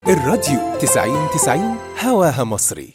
الراديو 90 90 هواها مصري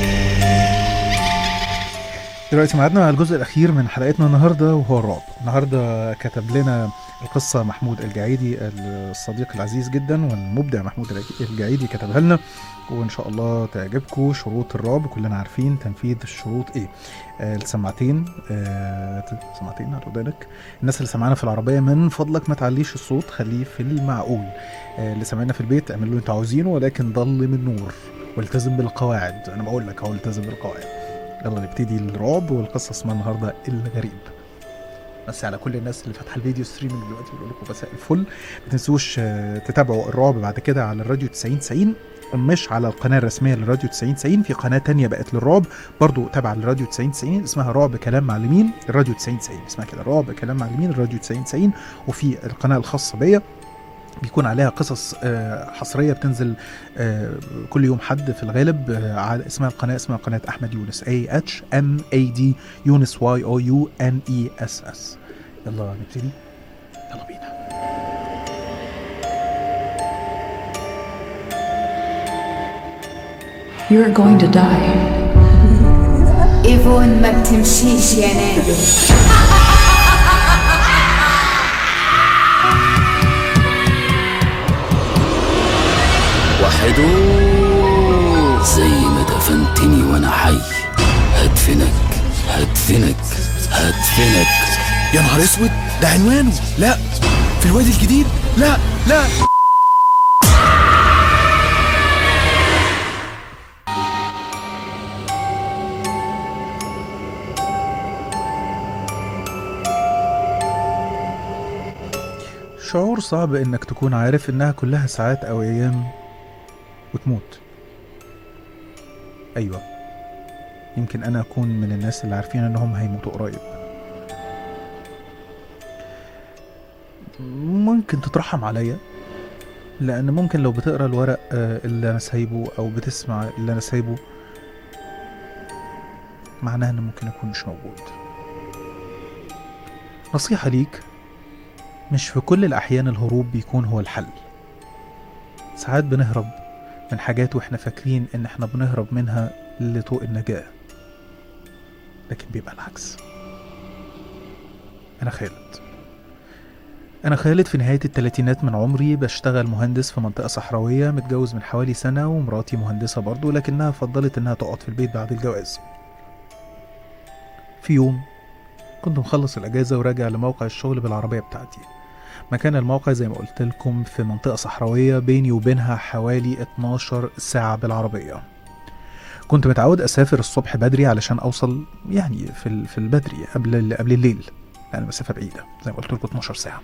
دلوقتي معادنا على الجزء الأخير من حلقتنا النهاردة وهو الرعب النهاردة كتب لنا القصة محمود الجعيدي الصديق العزيز جدا والمبدع محمود الجعيدي كتبها لنا وإن شاء الله تعجبكم شروط الرعب كلنا عارفين تنفيذ الشروط إيه آه السماعتين آه سماعتين على ودانك الناس اللي سمعانا في العربية من فضلك ما تعليش الصوت خليه في المعقول آه اللي سمعنا في البيت اعملوا اللي انتوا عاوزينه ولكن ضلم النور والتزم بالقواعد انا بقول لك اهو التزم بالقواعد يلا نبتدي الرعب والقصه اسمها النهارده الغريب بس على كل الناس اللي فاتحه الفيديو ستريمنج دلوقتي بقول لكم مساء الفل ما تنسوش آه، تتابعوا الرعب بعد كده على الراديو 90 90 مش على القناه الرسميه للراديو 90 90 في قناه تانية بقت للرعب برضو تابعه للراديو 90 90 اسمها رعب كلام معلمين الراديو 90 90 اسمها كده رعب كلام معلمين الراديو 90 90 وفي القناه الخاصه بيا بيكون عليها قصص آه، حصريه بتنزل آه، كل يوم حد في الغالب آه، على اسمها القناه اسمها قناه احمد يونس اي اتش ام اي دي يونس واي او يو ان اي اس اس يلا نبتدي يلا بينا You're going to die. ايفون ما بتمشيش يا نادر وحدو زي ما دفنتني وانا حي هدفنك هدفنك هدفنك يا نهار اسود ده عنوانه لا في الوادي الجديد لا لا شعور صعب انك تكون عارف انها كلها ساعات او ايام وتموت ايوه يمكن انا اكون من الناس اللي عارفين انهم هيموتوا قريب ممكن تترحم عليا لان ممكن لو بتقرا الورق آه، اللي انا سايبه او بتسمع اللي انا سايبه معناها ان ممكن اكون مش موجود نصيحة ليك مش في كل الأحيان الهروب بيكون هو الحل ساعات بنهرب من حاجات واحنا فاكرين ان احنا بنهرب منها لطوق النجاة لكن بيبقى العكس أنا خالد أنا خالد في نهاية التلاتينات من عمري بشتغل مهندس في منطقة صحراوية متجوز من حوالي سنة ومراتي مهندسة برضه لكنها فضلت إنها تقعد في البيت بعد الجواز في يوم كنت مخلص الأجازة وراجع لموقع الشغل بالعربية بتاعتي مكان الموقع زي ما قلت لكم في منطقة صحراوية بيني وبينها حوالي 12 ساعة بالعربية كنت متعود أسافر الصبح بدري علشان أوصل يعني في ال- في البدري قبل قبل الليل لأن المسافة بعيدة زي ما قلت لكم 12 ساعة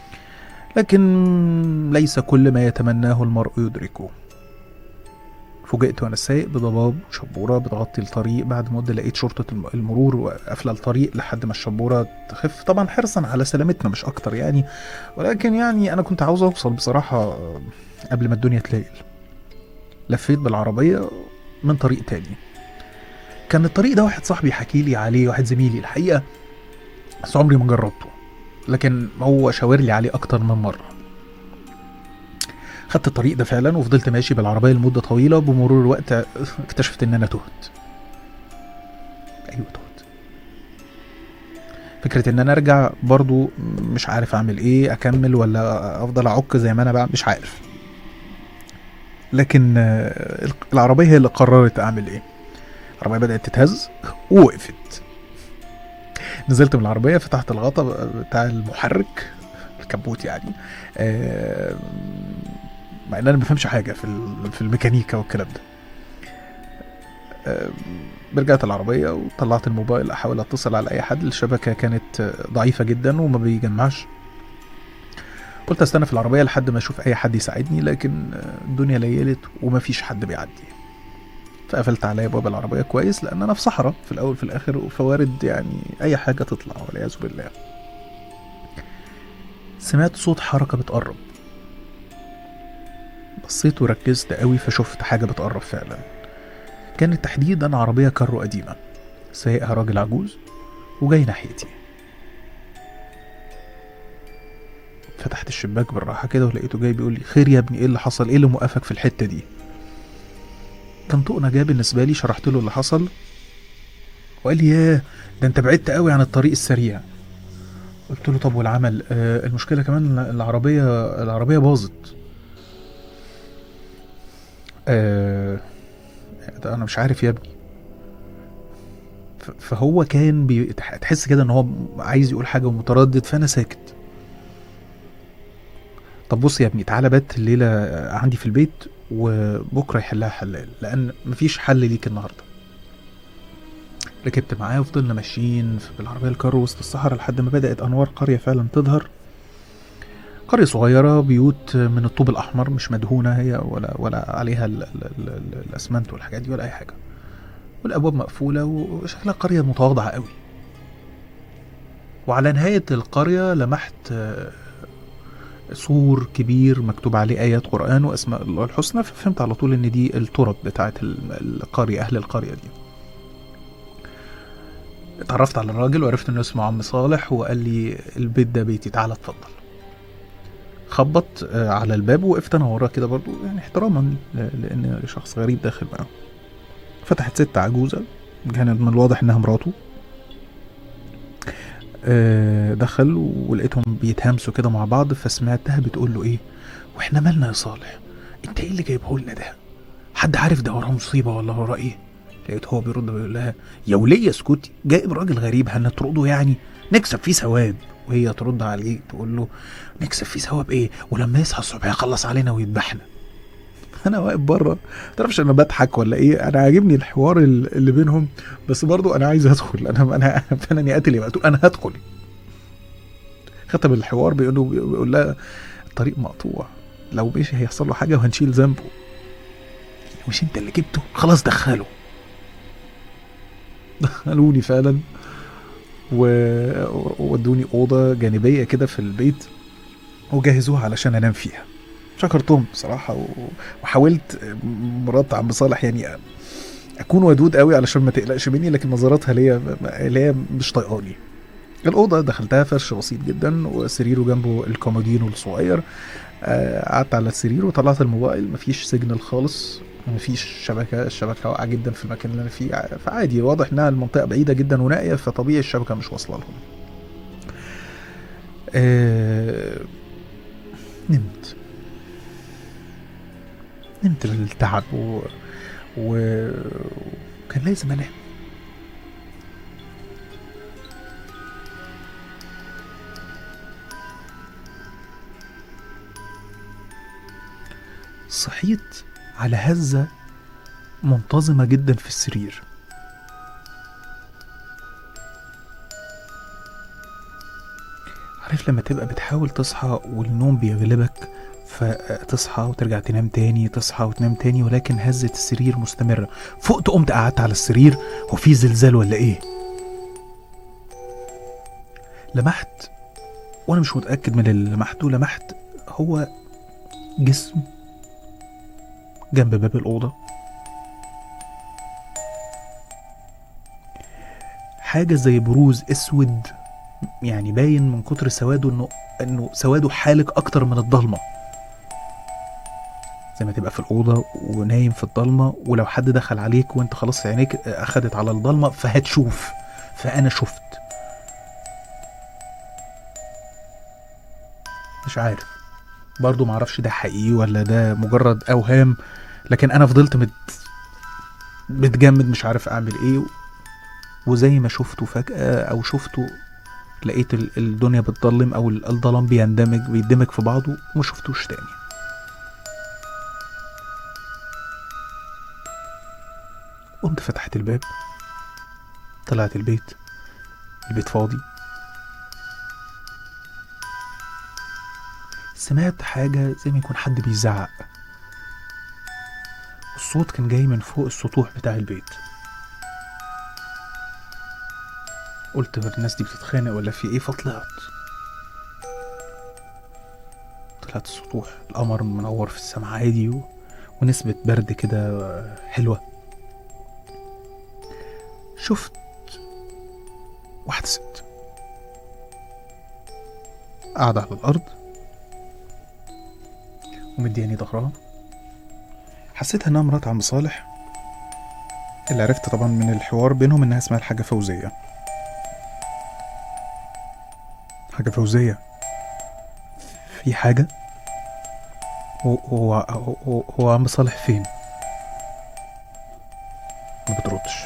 لكن ليس كل ما يتمناه المرء يدركه فوجئت وانا سايق بضباب وشبوره بتغطي الطريق بعد مده لقيت شرطه الم- المرور وقافله الطريق لحد ما الشبوره تخف طبعا حرصا على سلامتنا مش اكتر يعني ولكن يعني انا كنت عاوز اوصل بصراحه آه، قبل ما الدنيا تليل لفيت بالعربيه من طريق تاني كان الطريق ده واحد صاحبي حكي لي عليه واحد زميلي الحقيقه بس عمري ما جربته لكن هو شاور لي عليه اكتر من مره خدت الطريق ده فعلا وفضلت ماشي بالعربيه لمده طويله بمرور الوقت اكتشفت ان انا تهت ايوه تهت فكره ان انا ارجع برضو مش عارف اعمل ايه اكمل ولا افضل اعك زي ما انا بعمل مش عارف لكن آه، العربيه هي اللي قررت اعمل ايه العربيه بدات تتهز ووقفت نزلت من العربيه فتحت الغطا بتاع المحرك الكبوت يعني آه، مع ان انا ما بفهمش حاجه في ال- في الميكانيكا والكلام ده آه، رجعت العربيه وطلعت الموبايل احاول اتصل على اي حد الشبكه كانت آه، ضعيفه جدا وما بيجمعش قلت استنى في العربيه لحد ما اشوف اي حد يساعدني لكن آه، الدنيا ليلت ومفيش حد بيعدي فقفلت عليا باب العربيه كويس لان انا في صحراء في الاول في الاخر فوارد يعني اي حاجه تطلع والعياذ بالله سمعت صوت حركه بتقرب بصيت وركزت قوي فشفت حاجه بتقرب فعلا كانت تحديدا عربيه كارو قديمه سايقها راجل عجوز وجاي ناحيتي فتحت الشباك بالراحه كده ولقيته جاي بيقول لي خير يا ابني ايه اللي حصل ايه اللي موقفك في الحته دي كان طوق نجاه بالنسبه لي شرحت له اللي حصل وقال لي ياه ده انت بعدت قوي عن الطريق السريع قلت له طب والعمل آه المشكله كمان العربيه العربيه باظت آه ده انا مش عارف يا ابني ف- فهو كان بي... تح- تحس كده ان هو عايز يقول حاجه ومتردد فانا ساكت طب بص يا ابني تعالى بات الليله عندي في البيت وبكره يحلها حلال لان مفيش حل ليك النهارده ركبت معاه وفضلنا ماشيين في- بالعربيه الكار وسط الصحراء لحد ما بدات انوار قريه فعلا تظهر قرية صغيرة بيوت من الطوب الأحمر مش مدهونة هي ولا ولا عليها ال ال ال ال الأسمنت والحاجات دي ولا أي حاجة والأبواب مقفولة وشكلها قرية متواضعة قوي وعلى نهاية القرية لمحت آه، سور كبير مكتوب عليه آيات قرآن وأسماء الله الحسنى ففهمت على طول إن دي الترب بتاعت ال- القرية أهل القرية دي اتعرفت على الراجل وعرفت إنه اسمه عم صالح وقال لي البيت ده بيتي تعالى اتفضل خبط آه، على الباب وقفت انا وراه كده برضو يعني احتراما ل- لان شخص غريب داخل معاه فتحت ست عجوزه كانت من الواضح انها مراته آه، دخل ولقيتهم بيتهامسوا كده مع بعض فسمعتها بتقول له ايه واحنا مالنا يا صالح انت ايه اللي جايبه لنا ده حد عارف ده وراه مصيبه ولا وراه ايه لقيت هو بيرد بيقول لها يا وليه اسكتي جايب راجل غريب هنطرده يعني نكسب فيه ثواب وهي ترد عليه تقول له نكسب فيه ثواب ايه ولما يصحى الصبح يخلص علينا ويذبحنا انا واقف بره تعرفش انا بضحك ولا ايه انا عاجبني الحوار ال- اللي بينهم بس برضو انا عايز ادخل انا انا فانا قاتل يا مقتول انا هدخل ختم الحوار بيقول له بيقول لها الطريق مقطوع لو مشي هيحصل له حاجه وهنشيل ذنبه مش انت اللي جبته خلاص دخله دخلوني فعلا و- وودوني اوضه جانبيه كده في البيت وجهزوها علشان انام فيها شكرتهم بصراحه و... وحاولت مرات عم صالح يعني اكون ودود قوي علشان ما تقلقش مني لكن نظراتها ليا اللي هي مش طايقاني الاوضه دخلتها فرش بسيط جدا وسرير وجنبه الكومودينو الصغير آه، قعدت على السرير وطلعت الموبايل مفيش سيجنال خالص مفيش شبكه الشبكه واقعه جدا في المكان اللي انا فيه فعادي واضح انها المنطقه بعيده جدا ونائيه فطبيعي الشبكه مش واصله لهم آه، نمت نمت من التعب و... و... وكان لازم انام صحيت على هزة منتظمة جدا في السرير عارف لما تبقى بتحاول تصحى والنوم بيغلبك فتصحى وترجع تنام تاني تصحى وتنام تاني ولكن هزة السرير مستمرة فقت قمت قعدت على السرير هو في زلزال ولا ايه لمحت وانا مش متأكد من اللي لمحته لمحت هو جسم جنب باب الأوضة حاجة زي بروز اسود يعني باين من كتر سواده انه انه سواده حالك اكتر من الضلمه زي ما تبقى في الاوضه ونايم في الضلمه ولو حد دخل عليك وانت خلاص عينيك اخدت على الضلمه فهتشوف فانا شفت مش عارف برضو معرفش ده حقيقي ولا ده مجرد اوهام لكن انا فضلت مت متجمد مش عارف اعمل ايه وزي ما شفته فجأة او شفته لقيت ال- الدنيا بتضلم او ال- الظلام بيندمج بيندمج في بعضه وما شفتوش تاني قمت فتحت الباب طلعت البيت البيت فاضي سمعت حاجة زي ما يكون حد بيزعق الصوت كان جاي من فوق السطوح بتاع البيت قلت الناس دي بتتخانق ولا في ايه فطلعت طلعت السطوح القمر منور في السماء عادي و... ونسبة برد كده حلوة شفت واحدة ست قاعدة على الأرض ومدياني ظهرها حسيت انها مرات عم صالح اللي عرفت طبعا من الحوار بينهم انها اسمها الحاجة فوزية حاجة فوزية في حاجة هو هو هو- هو عم صالح فين ما بتردش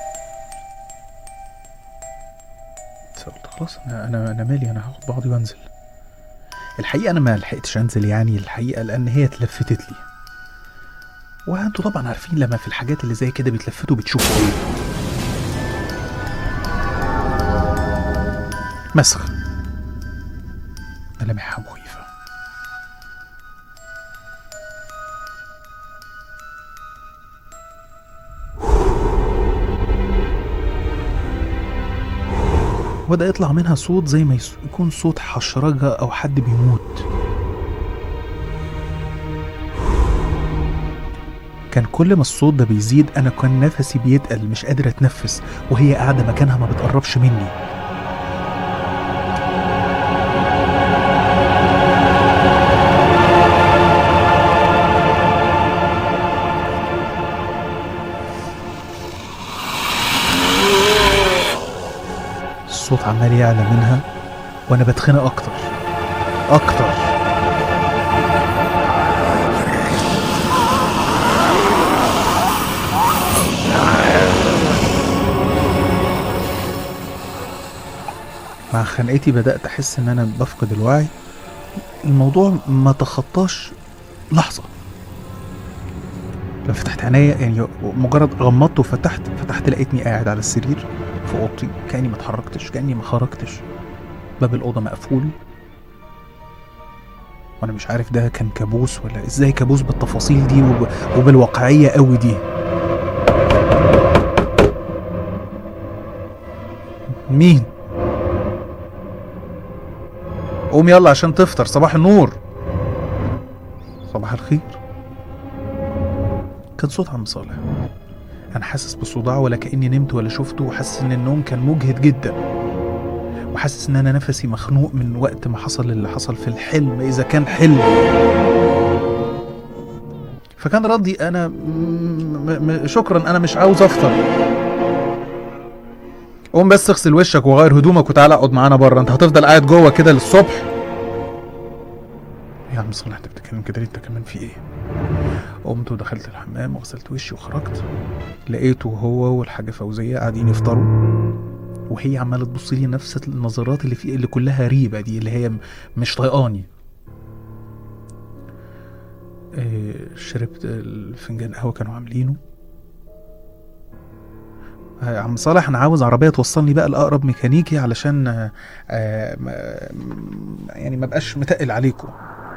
فقلت خلاص انا انا انا مالي انا هاخد بعضي وانزل الحقيقه انا ما لحقتش انزل يعني الحقيقه لان هي اتلفتت لي وانتوا طبعا عارفين لما في الحاجات اللي زي كده بيتلفتوا بتشوفوا ايه مسخ ملامحها مخيفه وبدأ يطلع منها صوت زي ما يس- يكون صوت حشرجة أو حد بيموت كان كل ما الصوت ده بيزيد أنا كان نفسي بيتقل مش قادر أتنفس وهي قاعدة مكانها ما بتقربش مني الصوت عمال يعلى منها وانا بتخنق اكتر اكتر مع خنقتي بدأت أحس إن أنا بفقد الوعي الموضوع ما تخطاش لحظة لما فتحت عينيا يعني مجرد غمضت وفتحت فتحت لقيتني قاعد على السرير في اوضتي كاني ما اتحركتش كاني ما خرجتش باب الاوضه مقفول وانا مش عارف ده كان كابوس ولا ازاي كابوس بالتفاصيل دي وب... وبالواقعيه قوي دي مين قوم يلا عشان تفطر صباح النور صباح الخير كان صوت عم صالح انا حاسس بصداع ولا كاني نمت ولا شفته وحاسس ان النوم كان مجهد جدا وحاسس ان انا نفسي مخنوق من وقت ما حصل اللي حصل في الحلم اذا كان حلم فكان ردي انا م- م- شكرا انا مش عاوز افطر قوم بس اغسل وشك وغير هدومك وتعالى اقعد معانا بره انت هتفضل قاعد جوه كده للصبح يا عم صالح انت بتتكلم كده ليه انت كمان في ايه قمت ودخلت الحمام وغسلت وشي وخرجت لقيته هو والحاجة فوزية قاعدين يفطروا وهي عمالة تبص لي نفس النظرات اللي في اللي كلها ريبة دي اللي هي م- مش طايقاني آه، شربت الفنجان قهوة كانوا عاملينه آه، عم صالح انا عاوز عربيه توصلني بقى لاقرب ميكانيكي علشان آه، آه، ما- م- يعني ما بقاش متقل عليكم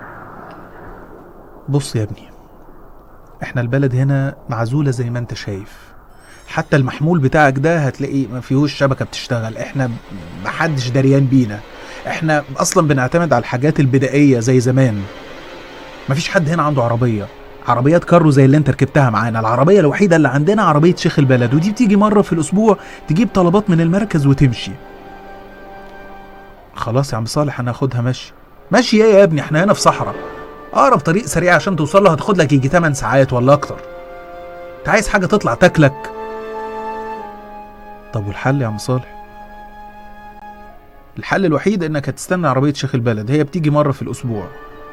بص يا ابني احنا البلد هنا معزولة زي ما انت شايف حتى المحمول بتاعك ده هتلاقي ما فيهوش شبكة بتشتغل احنا محدش دريان بينا احنا اصلا بنعتمد على الحاجات البدائية زي زمان مفيش حد هنا عنده عربية عربيات كارو زي اللي انت ركبتها معانا العربية الوحيدة اللي عندنا عربية شيخ البلد ودي بتيجي مرة في الاسبوع تجيب طلبات من المركز وتمشي خلاص يا عم صالح انا هاخدها ماشي ماشي ايه يا ابني احنا هنا في صحراء اقرب طريق سريع عشان توصل له هتاخد لك يجي 8 ساعات ولا اكتر انت عايز حاجه تطلع تاكلك طب والحل يا عم صالح الحل الوحيد انك هتستنى عربيه شيخ البلد هي بتيجي مره في الاسبوع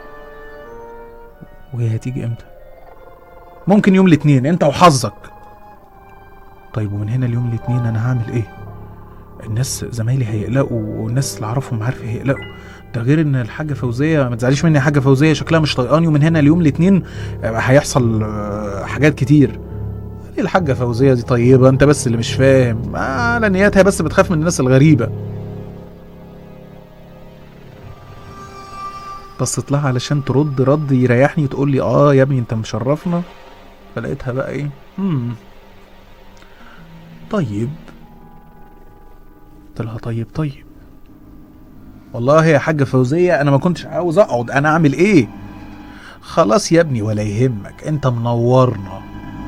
وهي هتيجي امتى ممكن يوم الاثنين انت وحظك طيب ومن هنا ليوم الاثنين انا هعمل ايه الناس زمايلي هيقلقوا والناس اللي اعرفهم عارف هيقلقوا ده غير ان الحاجه فوزيه ما تزعليش مني يا حاجه فوزيه شكلها مش طايقاني ومن هنا ليوم الاثنين هيحصل آه، حاجات كتير ليه الحاجه فوزيه دي طيبه انت بس اللي مش فاهم آه، على نياتها بس بتخاف من الناس الغريبه بصيت لها علشان ترد رد يريحني تقول لي اه يا ابني انت مشرفنا فلقيتها بقى ايه امم طيب قلت لها طيب طيب والله يا حاجة فوزية أنا ما كنتش عاوز أقعد أنا أعمل إيه؟ خلاص يا ابني ولا يهمك أنت منورنا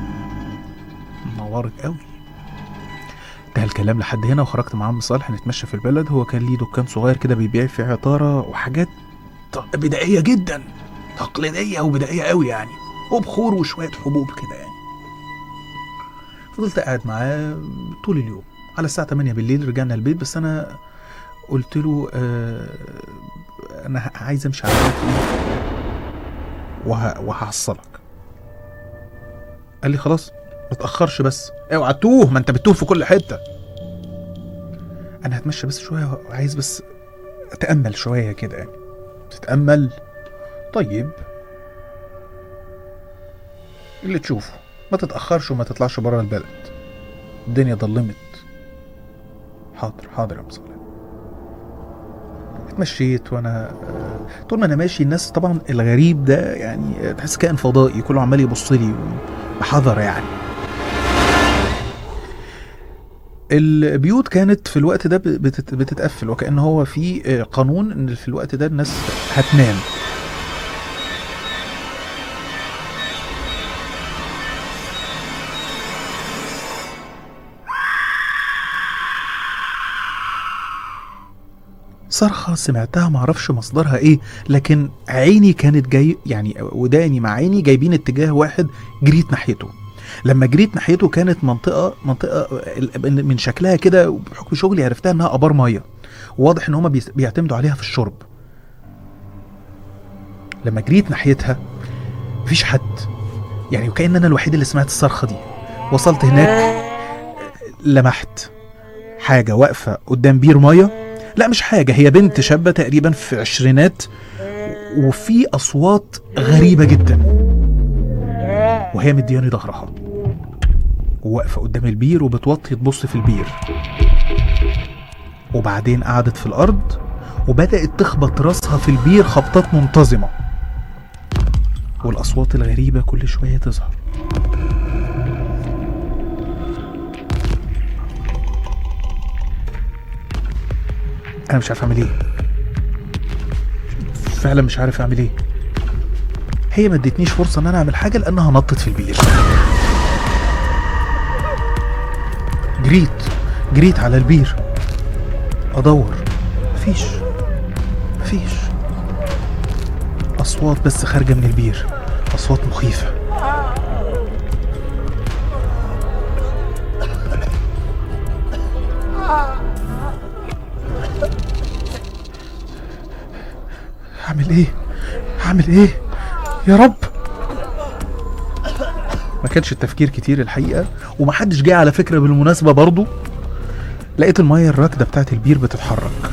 منورك قوي انتهى الكلام لحد هنا وخرجت مع عم صالح نتمشى في البلد هو كان ليه دكان صغير كده بيبيع فيه عطارة وحاجات ط- بدائية جدا تقليديه وبدائيه قوي يعني وبخور وشويه حبوب كده يعني فضلت قاعد معاه طول اليوم على الساعه 8 بالليل رجعنا البيت بس انا قلت له آه انا عايز امشي على رجلي وه... وهحصلك قال لي خلاص ما تاخرش بس اوعى تتوه ما انت بتتوه في كل حته انا هتمشى بس شويه وعايز بس اتامل شويه كده يعني تتامل طيب اللي تشوفه ما تتاخرش وما تطلعش بره البلد الدنيا ضلمت حاضر حاضر يا ابو صالح اتمشيت وانا طول ما انا ماشي الناس طبعا الغريب ده يعني تحس كائن فضائي كله عمال يبص لي بحذر يعني البيوت كانت في الوقت ده بتت- بتتقفل وكأن هو في قانون ان في الوقت ده الناس هتنام صرخة سمعتها معرفش مصدرها ايه لكن عيني كانت جاي يعني وداني مع عيني جايبين اتجاه واحد جريت ناحيته لما جريت ناحيته كانت منطقة منطقة ال- من شكلها كده بحكم شغلي عرفتها انها ابار مية واضح ان هما بيس- بيعتمدوا عليها في الشرب لما جريت ناحيتها مفيش حد يعني وكأن انا الوحيد اللي سمعت الصرخة دي وصلت هناك لمحت حاجة واقفة قدام بير مية لا مش حاجة هي بنت شابة تقريبا في عشرينات وفي أصوات غريبة جدا وهي مدياني ظهرها وواقفة قدام البير وبتوطي تبص في البير وبعدين قعدت في الأرض وبدأت تخبط راسها في البير خبطات منتظمة والأصوات الغريبة كل شوية تظهر انا مش عارف اعمل ايه فعلا مش عارف اعمل ايه هي ما ادتنيش فرصه ان انا اعمل حاجه لانها نطت في البير جريت جريت على البير ادور مفيش مفيش اصوات بس خارجه من البير اصوات مخيفه هعمل ايه هعمل ايه يا رب ما كانش التفكير كتير الحقيقه ومحدش جاي على فكره بالمناسبه برضو لقيت الميه الراكده بتاعت البير بتتحرك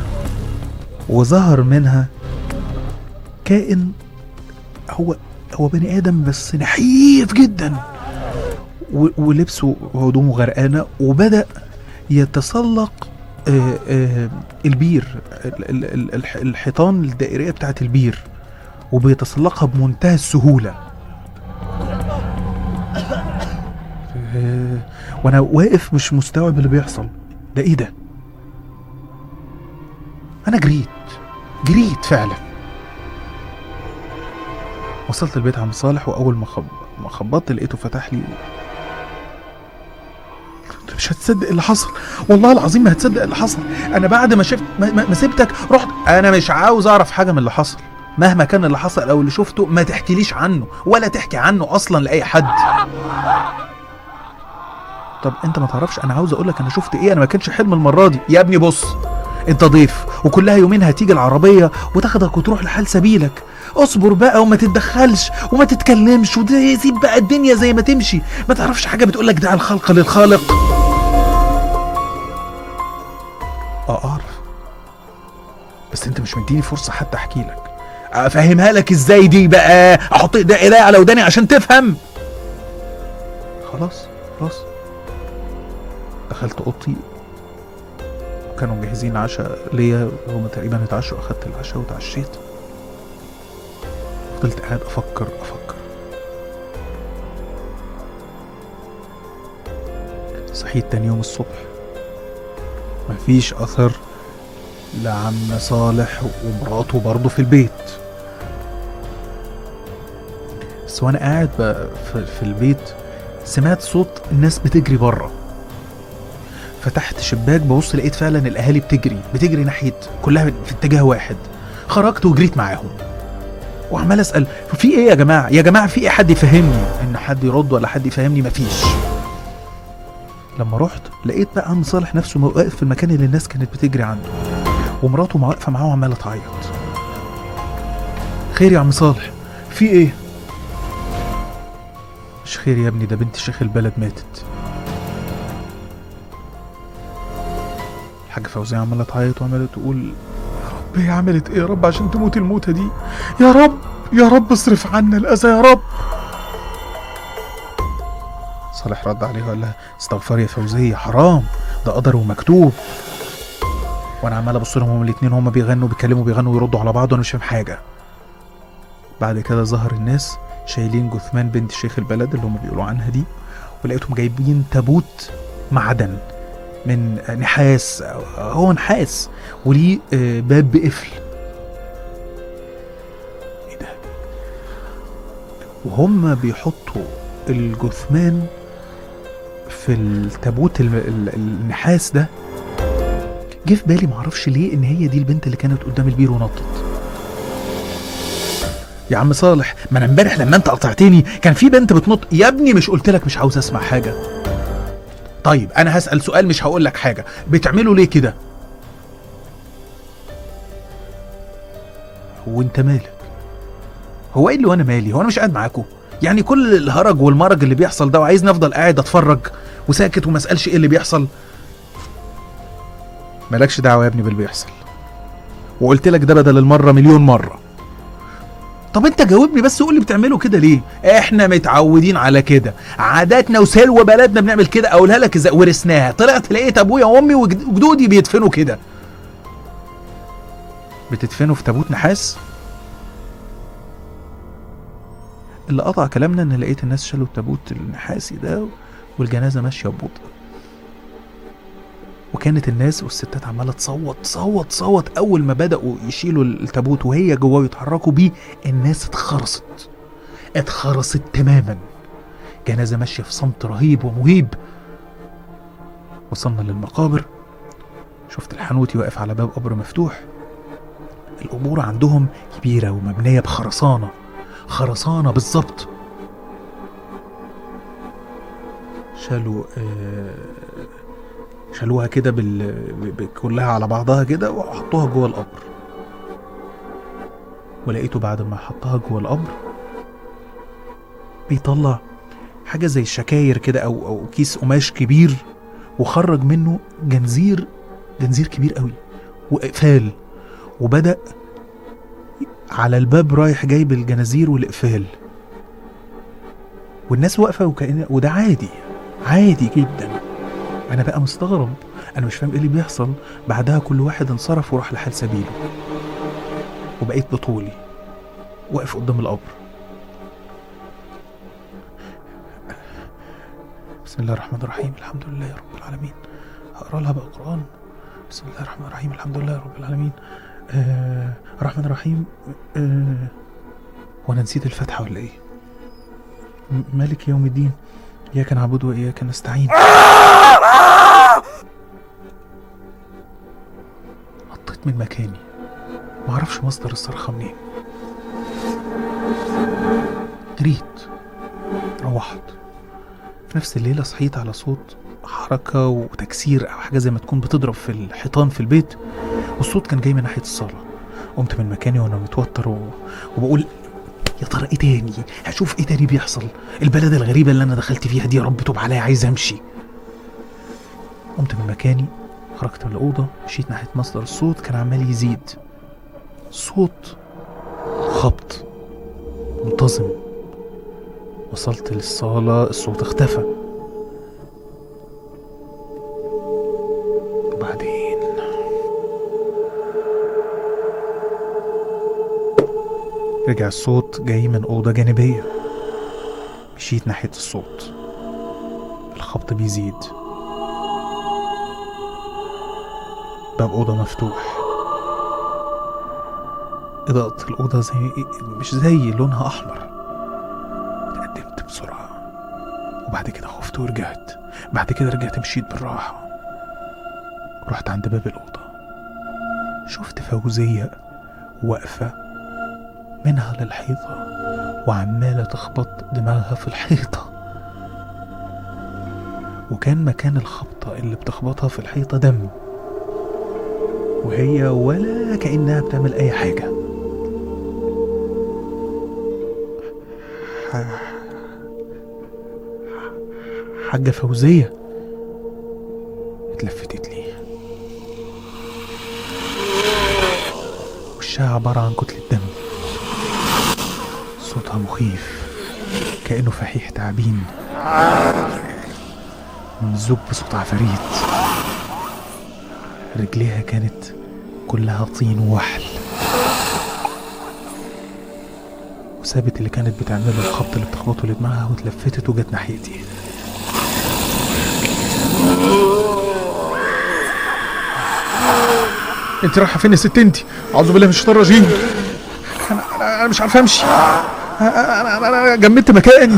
وظهر منها كائن هو هو بني ادم بس نحيف جدا و- ولبسه وهدومه غرقانه وبدا يتسلق آه، آه، البير ال- ال- ال- الح- الحيطان الدائريه بتاعت البير وبيتسلقها بمنتهى السهوله آه، وانا واقف مش مستوعب اللي بيحصل ده ايه ده انا جريت جريت فعلا وصلت البيت عم صالح واول ما خب... ما خبطت لقيته فتح لي انت مش هتصدق اللي حصل والله العظيم ما هتصدق اللي حصل انا بعد ما شفت ما, ما, ما سبتك رحت انا مش عاوز اعرف حاجه من اللي حصل مهما كان اللي حصل او اللي شفته ما تحكيليش عنه ولا تحكي عنه اصلا لاي حد طب انت ما تعرفش انا عاوز اقول لك انا شفت ايه انا ما كانش حلم المره دي يا ابني بص انت ضيف وكلها يومين هتيجي العربيه وتاخدك وتروح لحال سبيلك اصبر بقى وما تتدخلش وما تتكلمش وسيب بقى الدنيا زي ما تمشي ما تعرفش حاجه بتقولك دع الخلق للخالق اه اعرف بس انت مش مديني فرصه حتى احكي لك افهمها لك ازاي دي بقى احط ده ايدي على وداني عشان تفهم خلاص خلاص دخلت اوضتي وكانوا مجهزين عشاء ليا هما تقريبا اتعشوا اخدت العشاء وتعشيت فضلت قاعد افكر افكر صحيت تاني يوم الصبح مفيش اثر لعم صالح ومراته برضه في البيت بس وانا قاعد ب- في, في البيت سمعت صوت الناس بتجري بره فتحت شباك ببص لقيت فعلا الاهالي بتجري بتجري ناحيه كلها في اتجاه واحد خرجت وجريت معاهم وعمال اسال في ايه يا جماعه يا جماعه في ايه حد يفهمني ان حد يرد ولا حد يفهمني مفيش لما رحت لقيت بقى عم صالح نفسه واقف في المكان اللي الناس كانت بتجري عنده ومراته واقفه معاه وعماله تعيط خير يا عم صالح في ايه مش خير يا ابني ده بنت شيخ البلد ماتت الحاجة فوزية عمالة تعيط وعمالة تقول يا رب هي عملت ايه يا رب عشان تموت الموتة دي يا رب يا رب اصرف عنا الأذى يا رب صالح رد عليها وقال لها استغفر يا فوزية حرام ده قدر ومكتوب وانا عمال ابص لهم هما الاتنين هما بيغنوا بيتكلموا بيغنوا ويردوا على بعض وانا مش فاهم حاجة بعد كده ظهر الناس شايلين جثمان بنت شيخ البلد اللي هم بيقولوا عنها دي ولقيتهم جايبين تابوت معدن من نحاس هو نحاس وليه آه، باب بقفل ايه ده وهم بيحطوا الجثمان في التابوت ال- ال- النحاس ده جه في بالي معرفش ليه ان هي دي البنت اللي كانت قدام البير ونطت يا عم صالح ما انا امبارح لما انت قطعتني كان في بنت بتنط يا ابني مش قلت لك مش عاوز اسمع حاجه طيب انا هسال سؤال مش هقول لك حاجه بتعملوا ليه كده هو انت مالك هو ايه اللي وانا مالي هو انا مش قاعد معاكم يعني كل الهرج والمرج اللي بيحصل ده وعايزني افضل قاعد اتفرج وساكت وما اسالش ايه اللي بيحصل مالكش دعوه يا ابني باللي بيحصل وقلت لك ده بدل المره مليون مره طب انت جاوبني بس قول لي بتعملوا كده ليه احنا متعودين على كده عاداتنا وسلوى بلدنا بنعمل كده اقولها لك ازاي ورثناها طلعت لقيت ابويا وامي وجد- وجدودي بيدفنوا كده بتدفنوا في تابوت نحاس اللي قطع كلامنا ان لقيت الناس شالوا التابوت النحاسي ده والجنازه ماشيه ببطء وكانت الناس والستات عماله تصوت تصوت تصوت اول ما بداوا يشيلوا التابوت وهي جواه يتحركوا بيه الناس اتخرست اتخرست تماما جنازه ماشيه في صمت رهيب ومهيب وصلنا للمقابر شفت الحنوتي واقف على باب قبر مفتوح القبور عندهم كبيره ومبنيه بخرسانه خرسانه بالظبط شالوا آه شالوها كده بال... ب- ب- كلها على بعضها كده وحطوها جوه القبر ولقيته بعد ما حطها جوه القبر بيطلع حاجه زي الشكاير كده او او كيس قماش كبير وخرج منه جنزير جنزير كبير قوي واقفال وبدا على الباب رايح جايب الجنازير والاقفال والناس واقفه وكأن وده عادي عادي جدا انا بقى مستغرب انا مش فاهم ايه اللي بيحصل بعدها كل واحد انصرف وراح لحال سبيله وبقيت بطولي واقف قدام القبر بسم الله الرحمن الرحيم الحمد لله رب العالمين هقرا لها بقى قران بسم الله الرحمن الرحيم الحمد لله رب العالمين آه الرحمن الرحيم آه وانا نسيت الفاتحه ولا ايه م- مالك يوم الدين اياك نعبد واياك نستعين نطيت من مكاني معرفش مصدر الصرخة منين جريت روحت في نفس الليلة صحيت على صوت حركة وتكسير أو حاجة زي ما تكون بتضرب في الحيطان في البيت والصوت كان جاي من ناحية الصالة قمت من مكاني وأنا متوتر و... وبقول يا ترى ايه تاني هشوف ايه تاني بيحصل البلد الغريبة اللي انا دخلت فيها دي يا رب توب عليا عايز امشي قمت من مكاني خرجت من الأوضة مشيت ناحية مصدر الصوت كان عمال يزيد صوت خبط منتظم وصلت للصالة الصوت اختفى وبعدين رجع الصوت جاي من أوضة جانبية مشيت ناحية الصوت الخبط بيزيد باب أوضة مفتوح إضاءة الأوضة زي مش زي لونها أحمر اتقدمت بسرعة وبعد كده خفت ورجعت بعد كده رجعت مشيت بالراحة رحت عند باب الأوضة شفت فوزية واقفة منها للحيطة وعمالة تخبط دماغها في الحيطة وكان مكان الخبطة اللي بتخبطها في الحيطة دم وهي ولا كأنها بتعمل أي حاجة ح- حاجة فوزية اتلفتت لي وشها عبارة عن كتلة دم صوتها مخيف كأنه فحيح تعابين ممزوج بصوت عفاريت رجليها كانت كلها طين ووحل وسابت اللي كانت بتعمله الخبط اللي بتخبطه لدماغها واتلفتت وجت ناحيتي انت رايحه فين يا ست انت اعوذ بالله من الشيطان الرجيم انا انا, أنا مش عارف امشي انا انا, أنا, أنا جمدت مكاني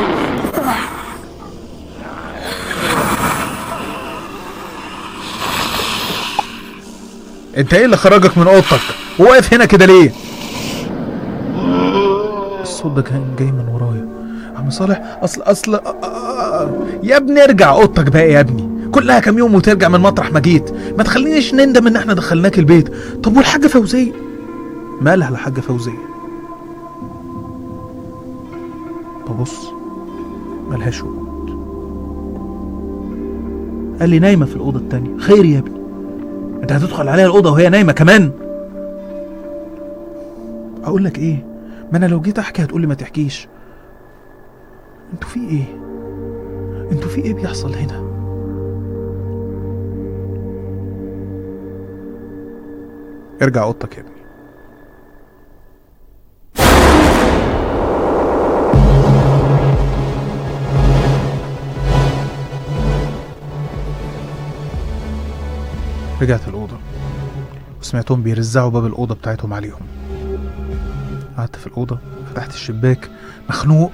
انت ايه اللي خرجك من اوضتك وواقف هنا كده ليه الصوت ده كان جاي من ورايا عم صالح اصل اصل آه، آه، يا ابني ارجع اوضتك بقى يا ابني كلها كام يوم وترجع من مطرح ما جيت ما تخلينيش نندم ان احنا دخلناك البيت طب والحاجه فوزيه مالها الحاجه فوزيه ببص ملهاش وجود قال لي نايمه في الاوضه التانية خير يا ابني انت هتدخل عليها الاوضه وهي نايمه كمان اقول لك ايه ما انا لو جيت احكي هتقولي ما تحكيش انتوا في ايه انتوا في ايه بيحصل هنا ارجع اوضتك يا ابني رجعت الأوضة وسمعتهم بيرزعوا باب الأوضة بتاعتهم عليهم قعدت في الأوضة فتحت الشباك مخنوق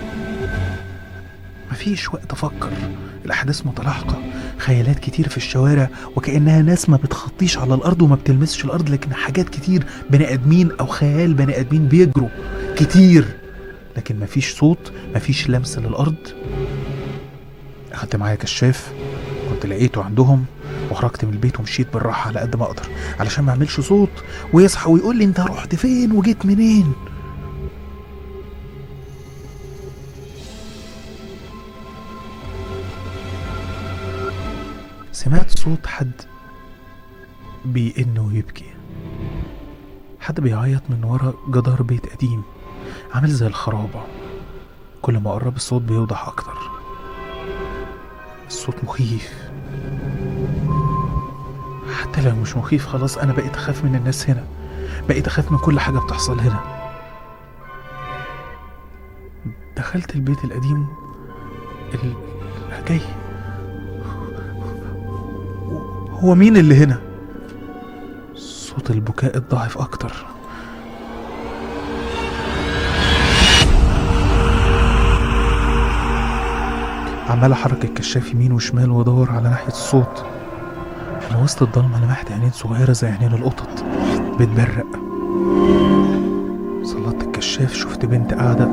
مفيش وقت أفكر الأحداث متلاحقة خيالات كتير في الشوارع وكأنها ناس ما بتخطيش على الأرض وما بتلمسش الأرض لكن حاجات كتير بني آدمين أو خيال بني آدمين بيجروا كتير لكن مفيش صوت مفيش لمس للأرض أخدت معايا كشاف كنت لقيته عندهم وخرجت من البيت ومشيت بالراحة على قد ما أقدر علشان ما أعملش صوت ويصحى ويقول لي أنت رحت فين وجيت منين سمعت صوت حد بيئن ويبكي حد بيعيط من ورا جدار بيت قديم عامل زي الخرابة كل ما قرب الصوت بيوضح أكتر الصوت مخيف حتى لو مش مخيف خلاص أنا بقيت أخاف من الناس هنا بقيت أخاف من كل حاجة بتحصل هنا دخلت البيت القديم ال- جاي هو مين اللي هنا صوت البكاء اتضاعف اكتر عمال احرك الكشاف يمين وشمال وادور على ناحيه الصوت في وسط الضلمه لمحت عينين صغيره زي عينين القطط بتبرق سلطت الكشاف شفت بنت قاعده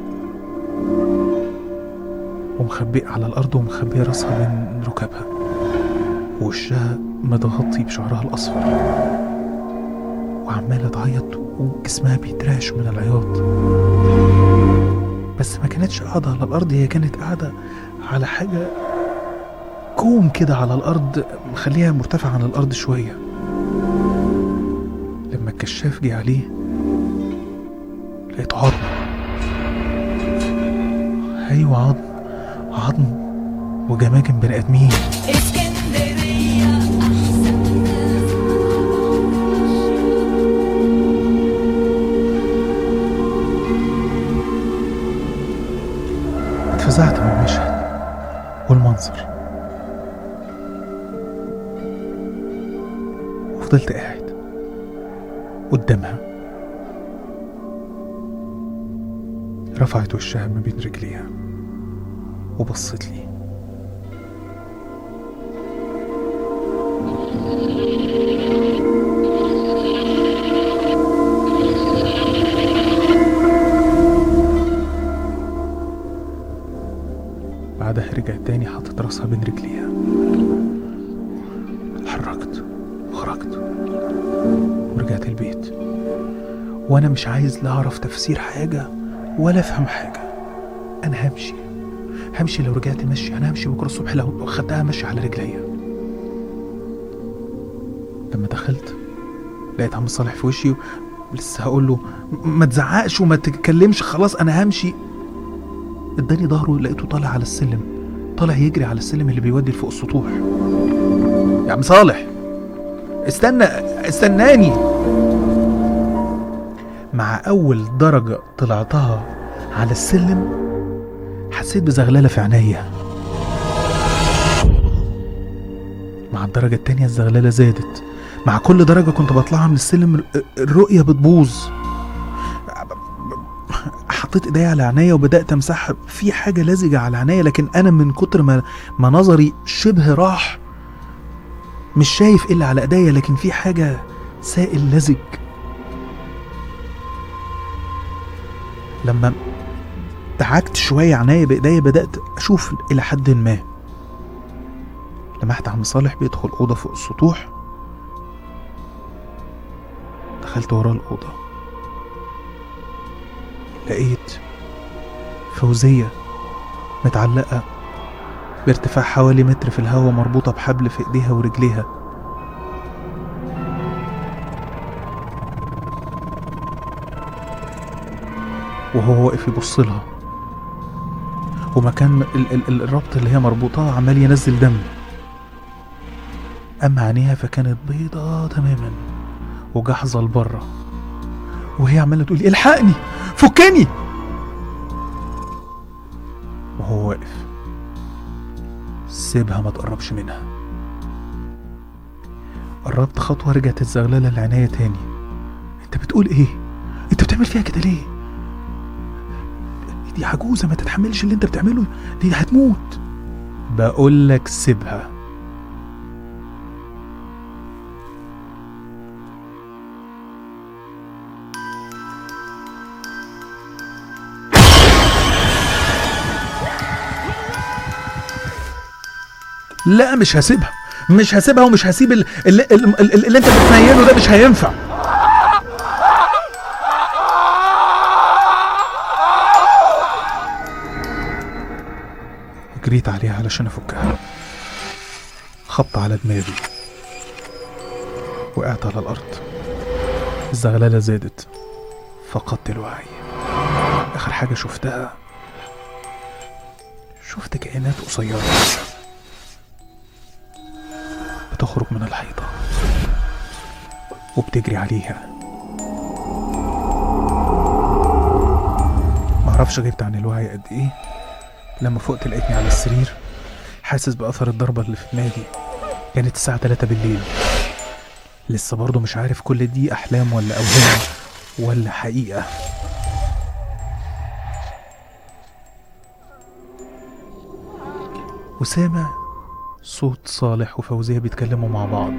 ومخبئة على الأرض ومخبية راسها بين ركبها ووشها متغطي بشعرها الأصفر وعمالة تعيط وجسمها بيترعش من العياط بس ما كانتش قاعدة على الأرض هي كانت قاعدة على حاجة كوم كده على الأرض مخليها مرتفعة عن الأرض شوية لما الكشاف جه عليه لقيت عظم أيوة عظم عظم وجماجم بني آدمين اسكندرية اتفزعت من المشهد والمنظر وفضلت قاعد قدامها رفعت وشها ما بين رجليها وبصت لي بعدها رجعت تاني حطت راسها بين رجليها اتحركت وخرجت ورجعت البيت وانا مش عايز لا اعرف تفسير حاجه ولا افهم حاجه انا همشي همشي لو رجعت مشي انا همشي بكره الصبح لو خدتها مشي على رجليا لما دخلت لقيت عم صالح في وشي لسه هقول له م- ما تزعقش وما تتكلمش خلاص انا همشي اداني ظهره لقيته طالع على السلم طالع يجري على السلم اللي بيودي لفوق السطوح يا عم صالح استنى استناني مع اول درجة طلعتها على السلم حسيت بزغللة في عينيا مع الدرجة التانية الزغللة زادت مع كل درجة كنت بطلعها من السلم ال- الرؤية بتبوظ حطيت ايديا على عينيا وبدات امسحها في حاجه لزجه على عينيا لكن انا من كتر ما ما نظري شبه راح مش شايف الا على ايديا لكن في حاجه سائل لزج لما دعكت شويه عينيا بايديا بدات اشوف الى حد ما لمحت عم صالح بيدخل اوضه فوق السطوح دخلت وراه الاوضه لقيت فوزية متعلقة بارتفاع حوالي متر في الهواء مربوطة بحبل في ايديها ورجليها وهو واقف يبص لها ومكان ال- ال- ال- الربط اللي هي مربوطاه عمال ينزل دم أما عينيها فكانت بيضة تماما وجحظة لبره وهي عمالة تقول الحقني فكني وهو واقف سيبها ما تقربش منها قربت خطوة رجعت الزغللة لعينيا تاني انت بتقول ايه انت بتعمل فيها كده ليه دي عجوزة ما تتحملش اللي انت بتعمله دي هتموت بقول لك سيبها لا مش هسيبها مش هسيبها ومش هسيب ال- اللي, اللي, اللي انت بتنيله ده مش هينفع جريت عليها علشان افكها خبط على دماغي وقعت على الارض الزغلله زادت فقدت الوعي اخر حاجه شفتها شفت كائنات قصيره بتخرج من الحيطة وبتجري عليها معرفش غبت عن الوعي قد ايه لما فقت لقيتني على السرير حاسس بأثر الضربة اللي في دماغي كانت الساعة 3 بالليل لسه برضه مش عارف كل دي أحلام ولا أوهام ولا حقيقة وسامع صوت صالح وفوزية بيتكلموا مع بعض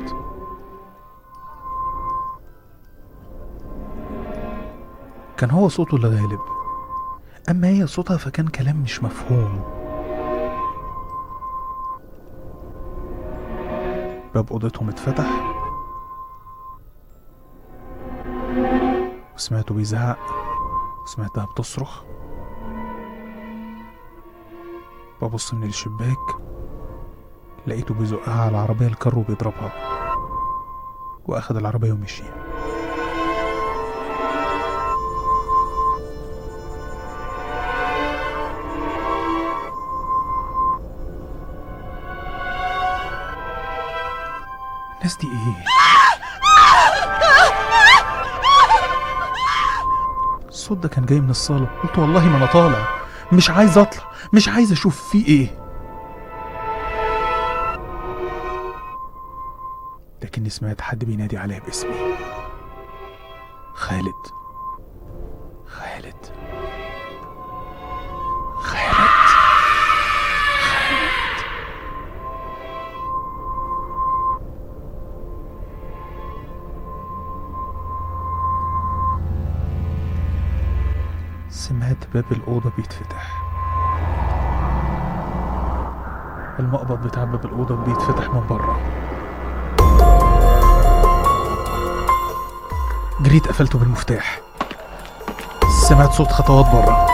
كان هو صوته اللي غالب أما هي صوتها فكان كلام مش مفهوم باب أوضتهم اتفتح وسمعته بيزعق وسمعتها بتصرخ ببص من الشباك لقيته بيزقها على العربية الكر وبيضربها وأخد العربية ومشي الناس دي ايه؟ الصوت ده كان جاي من الصالة قلت والله ما انا طالع مش عايز اطلع مش عايز اشوف فيه ايه لكني سمعت حد بينادي عليا باسمي خالد خالد خالد سمعت باب الأوضة بيتفتح المقبض بتاع باب الأوضة بيتفتح من بره جريت قفلته بالمفتاح سمعت صوت خطوات بره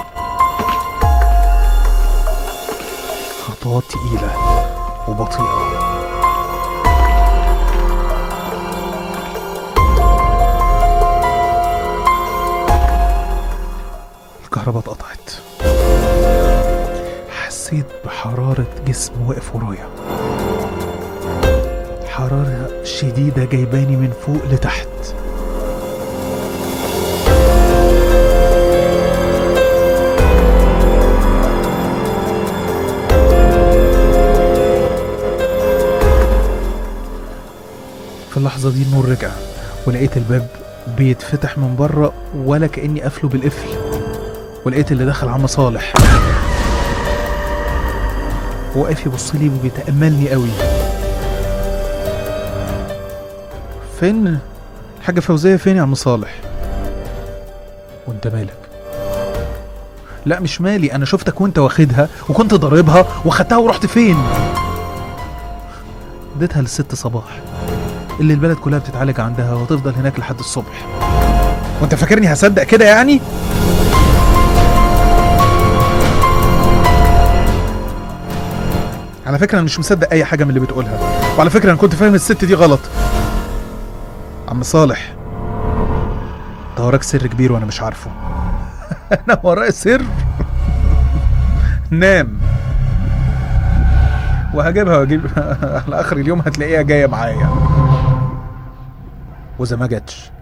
خطوات تقيلة وبطيئة الكهرباء اتقطعت حسيت بحرارة جسم واقف ورايا حرارة شديدة جايباني من فوق لتحت في اللحظة دي النور رجع ولقيت الباب بيتفتح من بره ولا كأني قافله بالقفل ولقيت اللي دخل عم صالح واقف يبص لي وبيتأملني قوي فين الحاجة فوزية فين يا عم صالح وانت مالك لا مش مالي انا شفتك وانت واخدها وكنت ضاربها واخدتها ورحت فين اديتها للست صباح اللي البلد كلها بتتعالج عندها وتفضل هناك لحد الصبح وانت فاكرني هصدق كده يعني على فكرة أنا مش مصدق أي حاجة من اللي بتقولها وعلى فكرة أنا كنت فاهم الست دي غلط عم صالح انت وراك سر كبير وأنا مش عارفه أنا ورايا سر نام وهجيبها واجيب على آخر اليوم هتلاقيها جاية معايا وإذا ما جاتش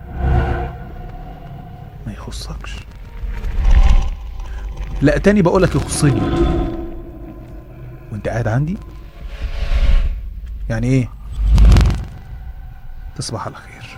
ما يخصكش لا تاني بقولك يخصني وانت قاعد عندي يعني ايه تصبح على خير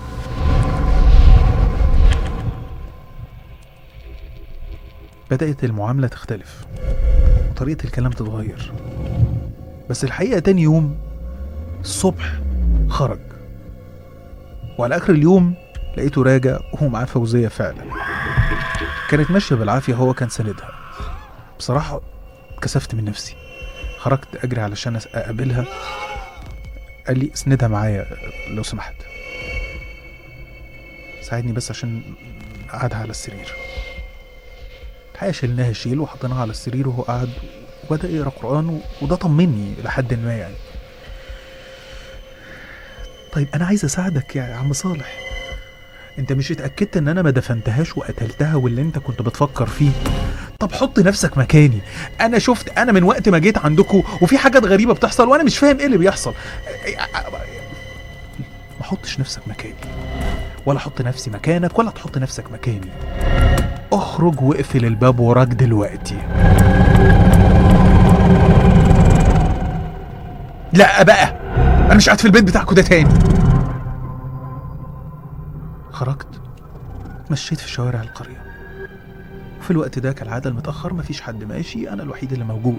بدأت المعاملة تختلف وطريقة الكلام تتغير بس الحقيقة تاني يوم الصبح خرج وعلى آخر اليوم لقيته راجع وهو معاه فوزية فعلا كانت ماشية بالعافية هو كان ساندها بصراحة كسفت من نفسي خرجت اجري علشان أس- اقابلها قال لي اسندها معايا لو سمحت ساعدني بس عشان قعدها على السرير الحقيقة شلناها شيل وحطيناها على السرير وهو قعد وبدأ يقرأ قرآن و- وده طمني لحد ما يعني طيب أنا عايز أساعدك يا عم صالح أنت مش اتأكدت إن أنا ما دفنتهاش وقتلتها واللي أنت كنت بتفكر فيه طب حط نفسك مكاني انا شفت انا من وقت ما جيت عندكم وفي حاجات غريبه بتحصل وانا مش فاهم ايه اللي بيحصل ما حطش نفسك مكاني ولا حط نفسي مكانك ولا تحط نفسك مكاني اخرج واقفل الباب وراك دلوقتي لا بقى انا مش قاعد في البيت بتاعكوا ده تاني خرجت مشيت في شوارع القريه في الوقت ده كالعادة المتأخر مفيش حد ماشي أنا الوحيد اللي موجود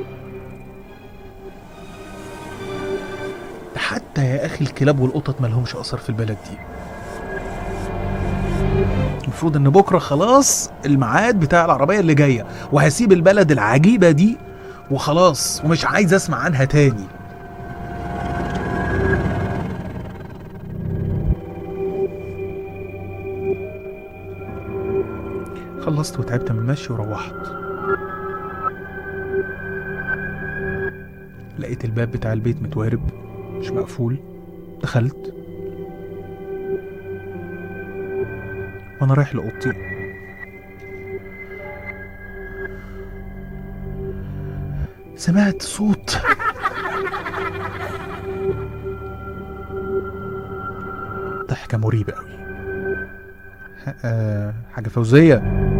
حتى يا أخي الكلاب والقطط ملهمش أثر في البلد دي المفروض إن بكرة خلاص الميعاد بتاع العربية اللي جاية وهسيب البلد العجيبة دي وخلاص ومش عايز أسمع عنها تاني خلصت وتعبت من المشي وروحت لقيت الباب بتاع البيت متوارب مش مقفول دخلت وانا رايح لاوضتي سمعت صوت ضحكة مريبة قوي آه حاجة فوزية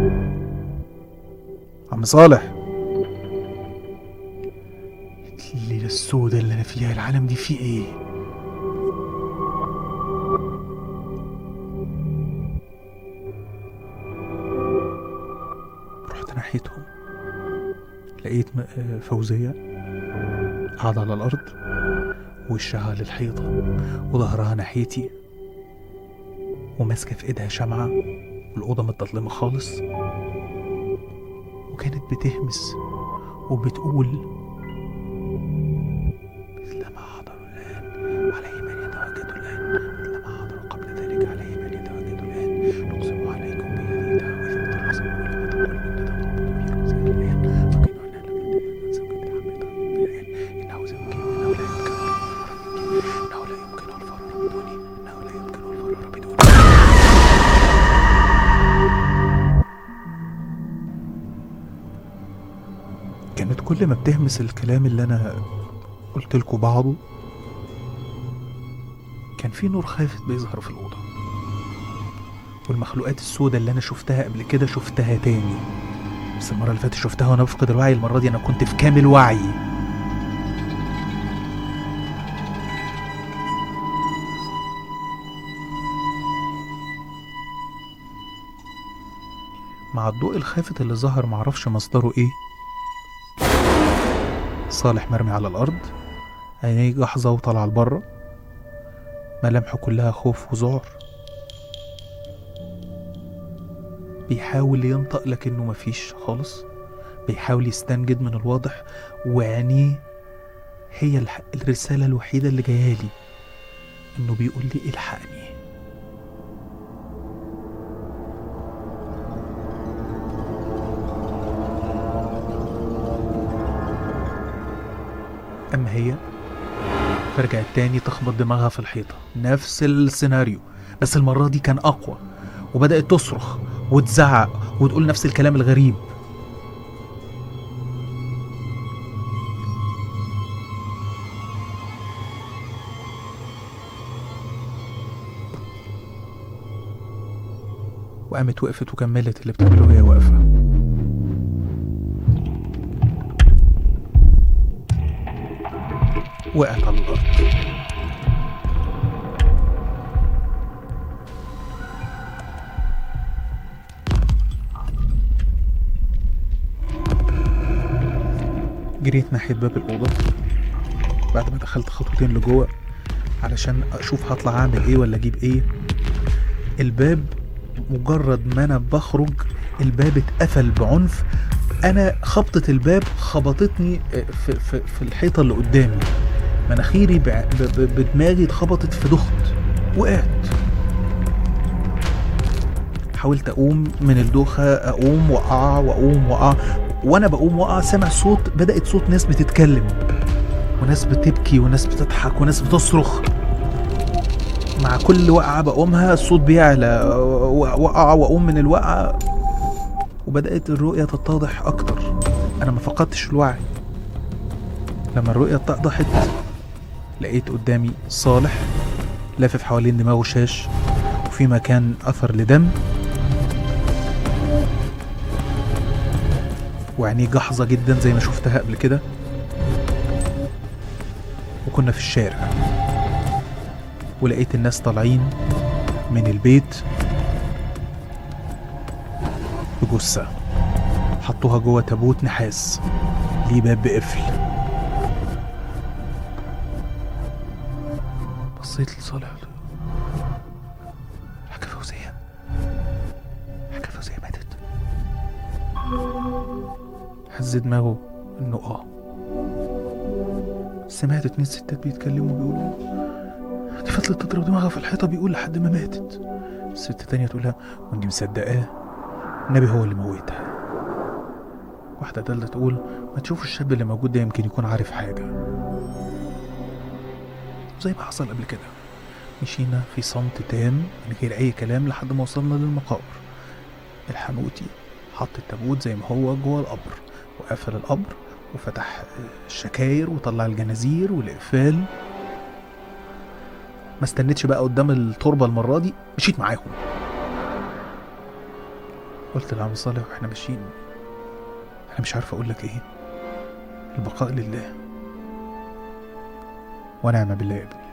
عم صالح الليلة السوداء اللي أنا فيها العالم دي فيه إيه؟ رحت ناحيتهم لقيت م- آه، فوزية قاعدة على الأرض وشها للحيطة وظهرها ناحيتي وماسكة في ايدها شمعة والأوضة متضلمة خالص وكانت بتهمس وبتقول كانت كل ما بتهمس الكلام اللي انا قلت لكم بعضه كان في نور خافت بيظهر في الأوضة والمخلوقات السوداء اللي أنا شفتها قبل كده شفتها تاني بس المرة اللي فاتت شفتها وأنا بفقد الوعي المرة دي أنا كنت في كامل وعي مع الضوء الخافت اللي ظهر معرفش مصدره ايه صالح مرمي على الأرض عينيه جحظة وطالعة لبره ملامحه كلها خوف وذعر بيحاول ينطق لكنه مفيش خالص بيحاول يستنجد من الواضح وعينيه هي الح... الرسالة الوحيدة اللي جايالي انه بيقول لي الحقني اما هي فرجعت تاني تخبط دماغها في الحيطة نفس السيناريو بس المرة دي كان أقوى وبدأت تصرخ وتزعق وتقول نفس الكلام الغريب وقامت وقفت وكملت اللي بتعمله وهي واقفة وقعت على الأرض جريت ناحية باب الأوضة بعد ما دخلت خطوتين لجوه علشان أشوف هطلع أعمل إيه ولا أجيب إيه الباب مجرد ما أنا بخرج الباب اتقفل بعنف أنا خبطة الباب خبطتني في, في, في الحيطة اللي قدامي مناخيري بع- ب- ب- بدماغي اتخبطت في دخت وقعت حاولت اقوم من الدوخه اقوم واقع واقوم واقع وانا بقوم واقع سامع صوت بدات صوت ناس بتتكلم وناس بتبكي وناس بتضحك وناس بتصرخ مع كل وقعه بقومها الصوت بيعلى وقع واقوم من الوقعه وبدات الرؤيه تتضح اكتر انا ما فقدتش الوعي لما الرؤيه اتضحت لقيت قدامي صالح لافف حوالين دماغه شاش وفي مكان اثر لدم وعينيه جحظة جدا زي ما شفتها قبل كده وكنا في الشارع ولقيت الناس طالعين من البيت بجثة حطوها جوه تابوت نحاس ليه باب بقفل بصيت لصالح قلت له، حاجة فوزية حاجة فوزية ماتت هز دماغه انه اه سمعت اتنين ستات بيتكلموا بيقولوا دي فضلت تضرب دماغها في الحيطة بيقول لحد ما ماتت الست تانية تقولها وانت مصدقاه النبي هو اللي موتها واحدة تالتة تقول ما تشوفوا الشاب اللي موجود ده يمكن يكون عارف حاجة زي ما حصل قبل كده مشينا في صمت تام من غير أي كلام لحد ما وصلنا للمقابر الحنوتي حط التابوت زي ما هو جوه القبر وقفل القبر وفتح الشكاير وطلع الجنازير والإقفال ما استنيتش بقى قدام التربة المرة دي مشيت معاهم قلت لعم صالح واحنا ماشيين انا مش عارف اقول لك ايه البقاء لله ونعم بالله يا ابني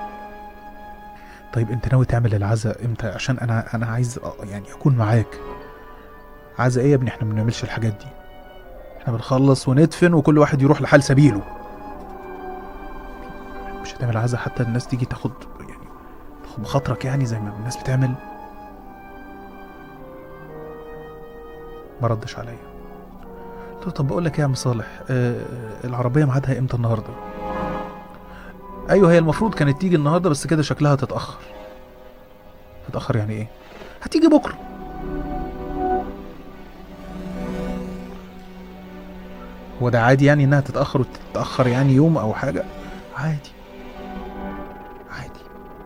طيب انت ناوي تعمل العزاء امتى عشان انا انا عايز أ- يعني اكون معاك عزاء ايه يا ابني احنا ما بنعملش الحاجات دي احنا بنخلص وندفن وكل واحد يروح لحال سبيله مش هتعمل عزاء حتى الناس تيجي تاخد يعني تاخد بخاطرك يعني زي ما الناس بتعمل ما ردش عليا قلت له طب بقول لك ايه يا عم صالح آه العربيه ميعادها امتى النهارده ايوه هي المفروض كانت تيجي النهارده بس كده شكلها تتاخر تتاخر يعني ايه هتيجي بكره هو ده عادي يعني انها تتاخر وتتاخر يعني يوم او حاجه عادي عادي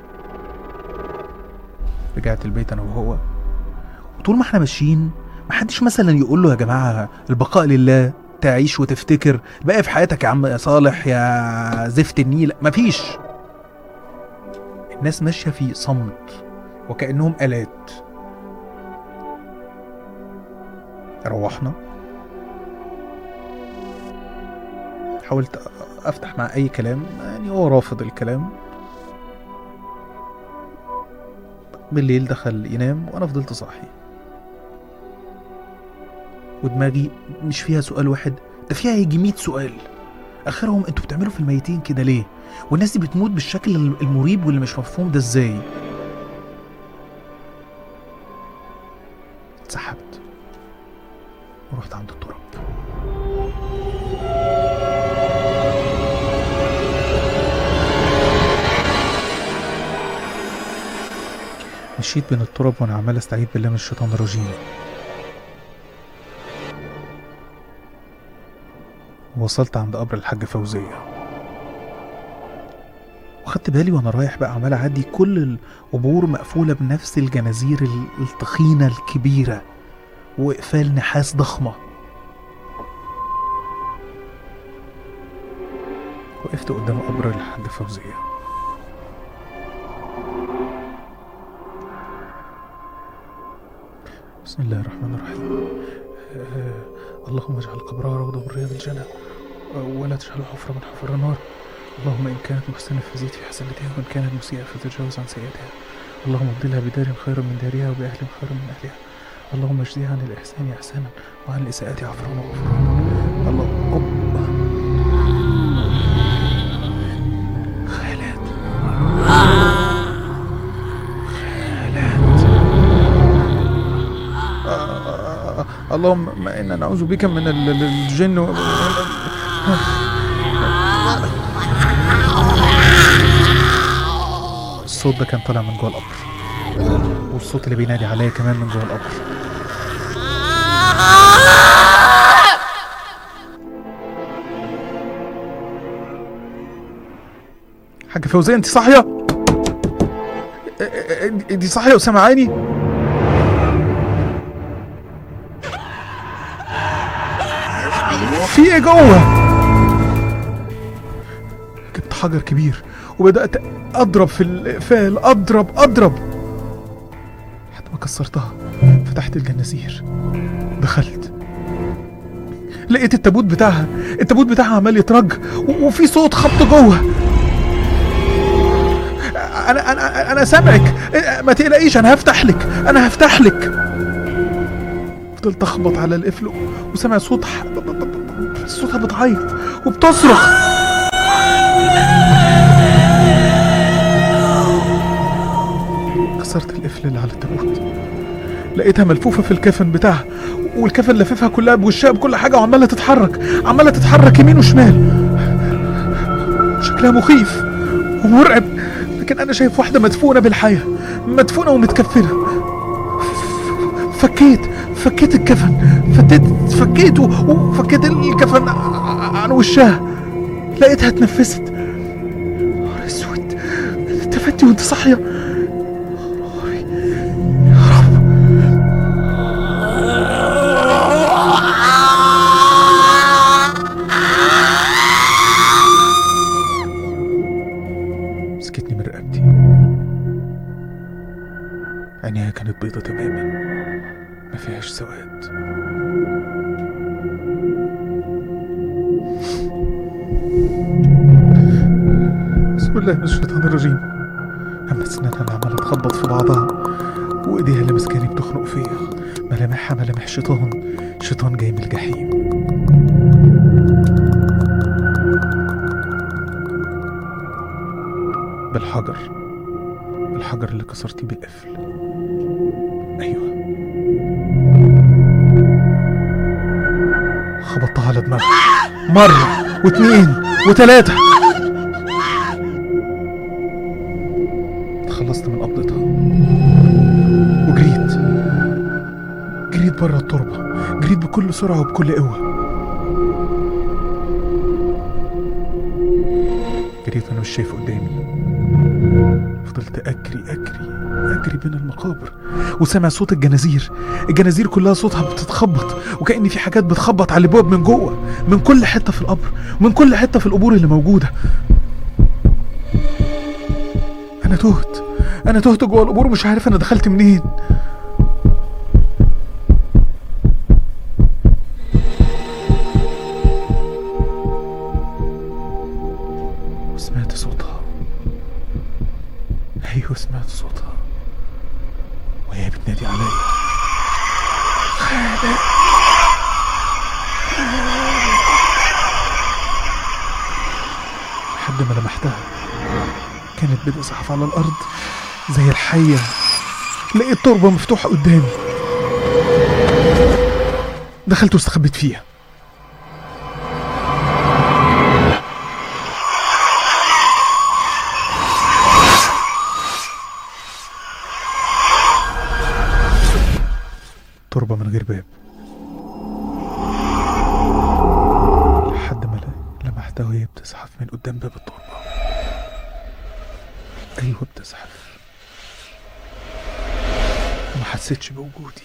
رجعت البيت انا وهو وطول ما احنا ماشيين محدش مثلا يقول له يا جماعه البقاء لله تعيش وتفتكر بقى في حياتك يا عم يا صالح يا زفت النيل مفيش الناس ماشيه في صمت وكانهم الات روحنا حاولت افتح مع اي كلام يعني هو رافض الكلام بالليل دخل ينام وانا فضلت صاحي ودماغي مش فيها سؤال واحد ده فيها يجي 100 سؤال اخرهم انتوا بتعملوا في الميتين كده ليه والناس دي بتموت بالشكل المريب واللي مش مفهوم ده ازاي اتسحبت ورحت عند التراب مشيت بين التراب وانا عمال استعيذ بالله من الشيطان الرجيم وصلت عند قبر الحاجة فوزية وخدت بالي وانا رايح بقى عمال اعدي كل القبور مقفولة بنفس الجنازير ال- التخينة الكبيرة وإقفال نحاس ضخمة وقفت قدام قبر الحاجة فوزية بسم الله الرحمن الرحيم آه، اللهم اجعل قبرها روضة من رياض الجنة آه، ولا تجعله حفرة من حفر النار اللهم إن كانت محسنة فزيد في حسنتها وإن كانت مسيئة فتجاوز عن سيئتها اللهم ابدلها بدار خيرا من دارها وبأهل خيرا من أهلها اللهم اجزيها عن الإحسان إحسانا وعن الإساءة عفوا وغفرانا الله أب خالد خالد اللهم إنا نعوذ بك من ال- ال- الجن و... الصوت ده كان طالع من جوه القبر والصوت اللي بينادي عليا كمان من جوه القبر حاجة فوزية انت صاحية؟ ا- ا- انت صاحية وسامعاني؟ في ايه جوه؟ جبت حجر كبير وبدأت اضرب في الاقفال اضرب اضرب لحد ما كسرتها فتحت الجنازير دخلت لقيت التابوت بتاعها التابوت بتاعها عمال يترج و- وفي صوت خبط جوه انا انا انا سامعك ما تقلقيش انا هفتح لك انا هفتح لك فضلت اخبط على القفل وسامع صوت ح... صوتها بتعيط وبتصرخ كسرت القفل اللي على التابوت لقيتها ملفوفه في الكفن بتاعها والكفن لففها كلها بوشها بكل حاجه وعماله تتحرك عماله تتحرك يمين وشمال شكلها مخيف ومرعب لكن انا شايف واحده مدفونه بالحياه مدفونه ومتكفنه فكيت فكيت الكفن فتيت فكيته وفكيت الكفن ع- عن وشها لقيتها اتنفست نهار اسود اتفقتي وانت صاحيه يا رب مسكتني من رقبتي عينيها كانت بيضة تماما ما فيهاش سواد بسم الله من الشيطان الرجيم أما أسنانها اللي عمالة تخبط في بعضها وإيديها اللي مسكاني بتخنق فيا ملامحها ملامح شيطان شيطان جاي من الجحيم بالحجر الحجر اللي كسرتيه بالقفل ايوه خبطتها على دماغها مرة واتنين وتلاتة خلصت من قبضتها وجريت جريت بره التربة جريت بكل سرعة وبكل قوة جريت وانا مش شايف قدامي فضلت فضلت أجري أجري أجري بين المقابر وسامع صوت الجنازير الجنازير كلها صوتها بتتخبط وكأن في حاجات بتخبط على الابواب من جوه من كل حتة في القبر من كل حتة في القبور اللي موجودة أنا تهت أنا تهت جوه القبور مش عارف أنا دخلت منين وسمعت صوتها ايوه سمعت صوتها وهي بتنادي عليا خالد لحد ما لمحتها كانت بتزحف على الارض زي الحيه لقيت تربه مفتوحه قدامي دخلت واستخبيت فيها تربة من غير باب لحد ما ل- لمحتها وهي بتزحف من قدام باب التربة أيوة بتزحف ما حسيتش بوجودي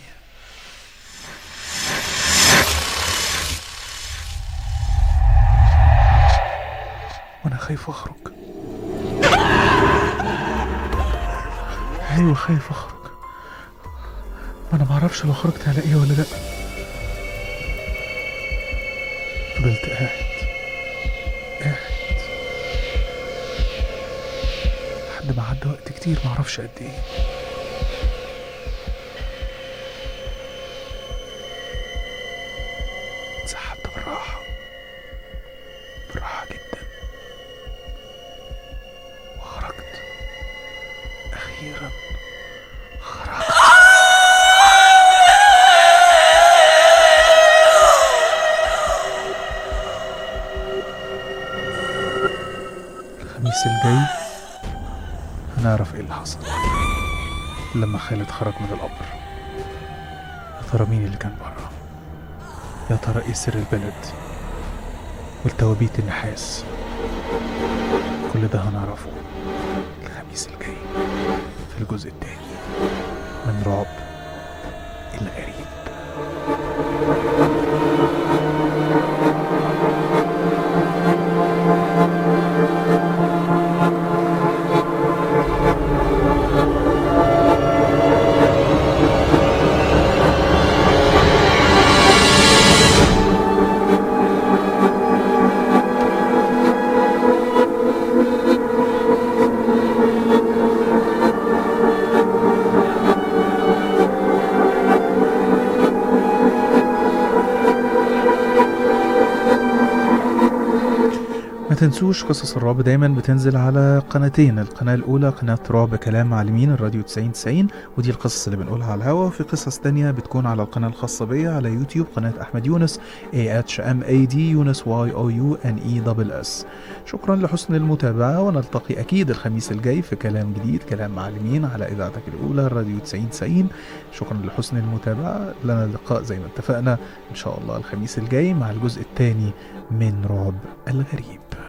وأنا خايف أخرج أيوة خايف أخرج ما انا معرفش لو خرجت هلاقيها ولا لا فضلت قاعد قاعد لحد ما عدى وقت كتير معرفش قد ايه اتسحبت بالراحة بالراحة جدا وخرجت أخيرا خرجت الخميس الجاي هنعرف ايه اللي حصل لما خالد خرج من القبر يا ترى مين اللي كان بره يا ترى ايه سر البلد والتوابيت النحاس كل ده هنعرفه الخميس الجاي في الجزء التاني من رعب الغريب ما تنسوش قصص الرعب دايما بتنزل على قناتين القناة الأولى قناة رعب كلام معلمين الراديو 90 90 ودي القصص اللي بنقولها على الهوا وفي قصص تانية بتكون على القناة الخاصة بيا على يوتيوب قناة أحمد يونس A H M A D يونس Y O U N E S S شكرا لحسن المتابعة ونلتقي أكيد الخميس الجاي في كلام جديد كلام معلمين على إذاعتك الأولى الراديو 90 90 شكرا لحسن المتابعة لنا لقاء زي ما اتفقنا إن شاء الله الخميس الجاي مع الجزء الثاني من رعب الغريب